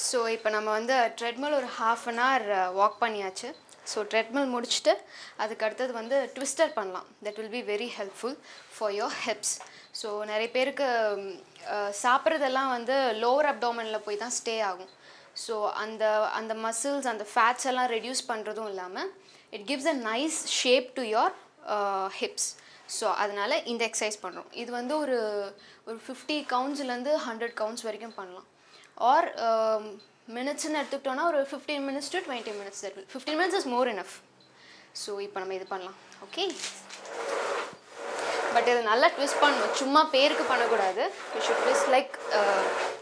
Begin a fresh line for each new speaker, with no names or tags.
so இப்போ நம்ம வந்து ட்ரெட்மில் ஒரு ஹாஃப் அன் ஹவர் வாக் பண்ணியாச்சு ஸோ ட்ரெட்மில் முடிச்சுட்டு அதுக்கு அடுத்தது வந்து ட்விஸ்டர் பண்ணலாம் that will be very helpful for your hips so நிறைய பேருக்கு ம், அஹ், சாப்பிட்றதெல்லாம் வந்து லோவர் அப்டாமனில் போய் தான் ஸ்டே ஆகும் ஸோ அந்த அந்த மசில்ஸ் அந்த ஃபேட்ஸ் எல்லாம் ரெடியூஸ் பண்ணுறதும் இல்லாமல் it gives a nice shape to your hips so அதனால் இந்த எக்ஸசைஸ் பண்ணுறோம் இது வந்து ஒரு ஒரு ஃபிஃப்டி கவுண்ட்ஸ்லேருந்து ஹண்ட்ரட் கவுண்ட்ஸ் வரைக்கும் பண்ணலாம் ஆர் மினிட்ஸ்னு எடுத்துக்கிட்டோன்னா ஒரு fifteen minutes to twenty minutes fifteen minutes is more enough so இப்போ நம்ம இது பண்ணலாம் ஓகே பட் இது நல்லா ட்விஸ்ட் பண்ணணும் சும்மா பேருக்கு பண்ணக்கூடாது யூ ஷுட் ட்விஸ்ட் லைக்